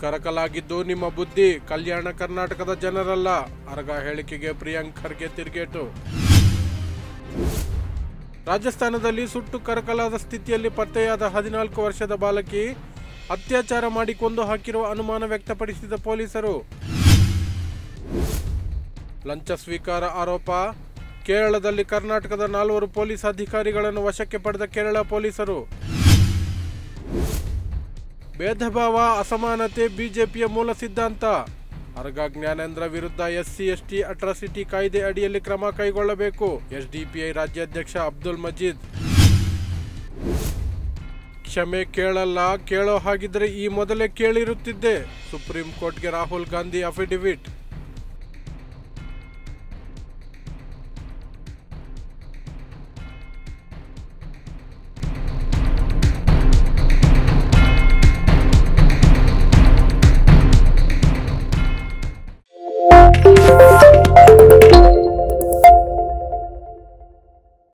ಕರಕಲಾಗಿದ್ದು ನಿಮ್ಮ ಬುದ್ಧಿ ಕಲ್ಯಾಣ ಕರ್ನಾಟಕದ ಜನರಲ್ಲ ಅರ್ಗ ಹೇಳಿಕೆಗೆ ಪ್ರಿಯಾಂಕ್ ಖರ್ಗೆ ತಿರುಗೇಟು ರಾಜಸ್ಥಾನದಲ್ಲಿ ಸುಟ್ಟು ಕರಕಲಾದ ಸ್ಥಿತಿಯಲ್ಲಿ ಪತ್ತೆಯಾದ ಹದಿನಾಲ್ಕು ವರ್ಷದ ಬಾಲಕಿ ಅತ್ಯಾಚಾರ ಮಾಡಿ ಕೊಂದು ಹಾಕಿರುವ ಅನುಮಾನ ವ್ಯಕ್ತಪಡಿಸಿದ ಪೊಲೀಸರು ಲಂಚ ಸ್ವೀಕಾರ ಆರೋಪ ಕೇರಳದಲ್ಲಿ ಕರ್ನಾಟಕದ ನಾಲ್ವರು ಪೊಲೀಸ್ ಅಧಿಕಾರಿಗಳನ್ನು ವಶಕ್ಕೆ ಪಡೆದ ಕೇರಳ ಪೊಲೀಸರು ಭೇದ ಭಾವ ಅಸಮಾನತೆ ಬಿಜೆಪಿಯ ಮೂಲ ಸಿದ್ಧಾಂತ ಅರ್ಗ ಜ್ಞಾನೇಂದ್ರ ವಿರುದ್ಧ ಎಸ್ಸಿ ಎಸ್ಟಿ ಅಟ್ರಾಸಿಟಿ ಕಾಯ್ದೆ ಅಡಿಯಲ್ಲಿ ಕ್ರಮ ಕೈಗೊಳ್ಳಬೇಕು ಎಸ್ಡಿಪಿಐ ರಾಜ್ಯಾಧ್ಯಕ್ಷ ಅಬ್ದುಲ್ ಮಜೀದ್ ಕ್ಷಮೆ ಕೇಳಲ್ಲ ಕೇಳೋ ಹಾಗಿದ್ರೆ ಈ ಮೊದಲೇ ಕೇಳಿರುತ್ತಿದ್ದೆ ಸುಪ್ರೀಂ ಕೋರ್ಟ್ಗೆ ರಾಹುಲ್ ಗಾಂಧಿ ಅಫಿಡವಿಟ್